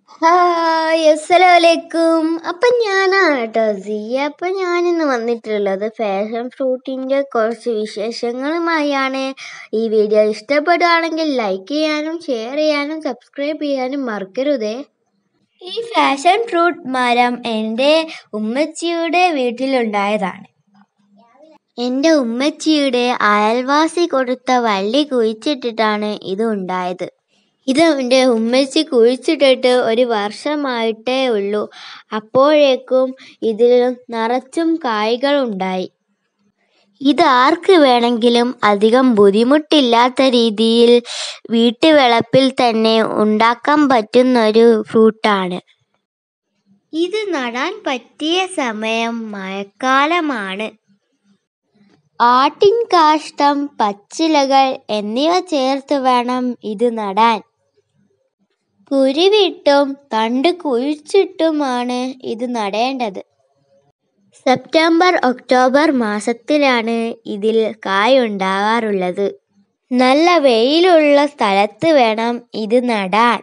hi അസ്സലാമലൈക്കും അപ്പം ഞാനാണ് കേട്ടോ സിയ അപ്പം ഞാനിന്ന് വന്നിട്ടുള്ളത് ഫാഷൻ ഫ്രൂട്ടിൻ്റെ കുറച്ച് വിശേഷങ്ങളുമായാണ് ഈ വീഡിയോ ഇഷ്ടപ്പെടുകയാണെങ്കിൽ ലൈക്ക് ചെയ്യാനും ഷെയർ ചെയ്യാനും സബ്സ്ക്രൈബ് ചെയ്യാനും മറക്കരുതേ ഈ ഫാഷൻ ഫ്രൂട്ട് മരം എൻ്റെ ഉമ്മച്ചിയുടെ വീട്ടിലുണ്ടായതാണ് എൻ്റെ ഉമ്മച്ചിയുടെ അയൽവാസി കൊടുത്ത വള്ളി കുഴിച്ചിട്ടിട്ടാണ് ഇത് ഉണ്ടായത് ഇത് എൻ്റെ ഉമ്മച്ചി കുഴിച്ചിട്ടിട്ട് ഒരു വർഷമായിട്ടേ ഉള്ളൂ അപ്പോഴേക്കും ഇതിൽ നിറച്ചും കായ്കളുണ്ടായി ഇത് ആർക്ക് വേണമെങ്കിലും അധികം ബുദ്ധിമുട്ടില്ലാത്ത രീതിയിൽ വീട്ടുവളപ്പിൽ തന്നെ ഉണ്ടാക്കാൻ പറ്റുന്ന ഒരു ഫ്രൂട്ടാണ് ഇത് നടാൻ പറ്റിയ സമയം മഴക്കാലമാണ് ആട്ടിൻ കാഷ്ടം പച്ചിലകൾ എന്നിവ ചേർത്ത് വേണം ഇത് നടാൻ കുരുവിട്ടും തണ്ട് കുഴിച്ചിട്ടുമാണ് ഇത് നടേണ്ടത് സെപ്റ്റംബർ ഒക്ടോബർ മാസത്തിലാണ് ഇതിൽ കായ ഉണ്ടാകാറുള്ളത് നല്ല വെയിലുള്ള സ്ഥലത്ത് വേണം ഇത് നടാൻ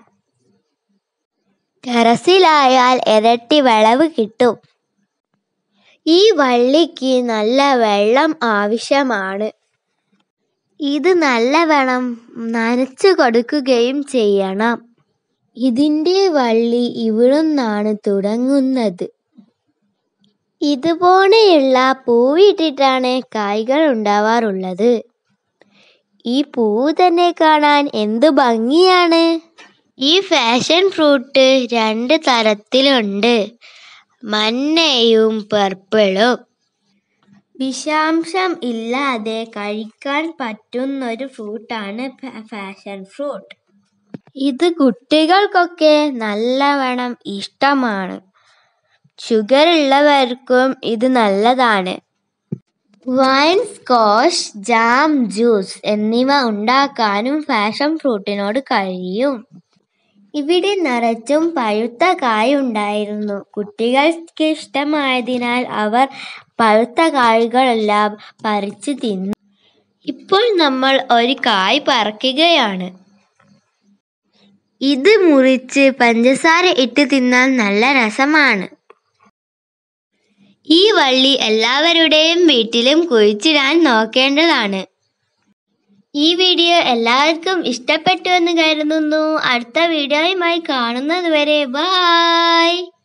ടെറസിലായാൽ ഇരട്ടി വിളവ് കിട്ടും ഈ വള്ളിക്ക് നല്ല വെള്ളം ആവശ്യമാണ് ഇത് നല്ലവണ്ണം നനച്ചു കൊടുക്കുകയും ചെയ്യണം ഇതിൻ്റെ വള്ളി ഇവിടുന്നാണ് തുടങ്ങുന്നത് ഇതുപോലെയുള്ള പൂവിട്ടിട്ടാണ് കായ്കൾ ഉണ്ടാവാറുള്ളത് ഈ പൂവ് തന്നെ കാണാൻ എന്തു ഭംഗിയാണ് ഈ ഫാഷൻ ഫ്രൂട്ട് രണ്ട് തരത്തിലുണ്ട് മഞ്ഞയും പർപ്പിളും വിഷാംശം ഇല്ലാതെ കഴിക്കാൻ പറ്റുന്നൊരു ഫ്രൂട്ടാണ് ഫാഷൻ ഫ്രൂട്ട് ഇത് കുട്ടികൾക്കൊക്കെ നല്ലവണ്ണം ഇഷ്ടമാണ് ഷുഗർ ഉള്ളവർക്കും ഇത് നല്ലതാണ് വൈൻ സ്കോഷ് ജാം ജ്യൂസ് എന്നിവ ഉണ്ടാക്കാനും ഫാഷൻ ഫ്രൂട്ടിനോട് കഴിയും ഇവിടെ നിറച്ചും പഴുത്ത കായുണ്ടായിരുന്നു കുട്ടികൾക്ക് ഇഷ്ടമായതിനാൽ അവർ പഴുത്ത കായ്കളെല്ലാം പറിച്ചു തിന്നു ഇപ്പോൾ നമ്മൾ ഒരു കായ് പറിക്കുകയാണ് ഇത് മുറിച്ച് പഞ്ചസാര ഇട്ട് തിന്നാൽ നല്ല രസമാണ് ഈ വള്ളി എല്ലാവരുടെയും വീട്ടിലും കുഴിച്ചിടാൻ നോക്കേണ്ടതാണ് ഈ വീഡിയോ എല്ലാവർക്കും ഇഷ്ടപ്പെട്ടു എന്ന് കരുതുന്നു അടുത്ത വീഡിയോയുമായി കാണുന്നത് വരെ ബായ്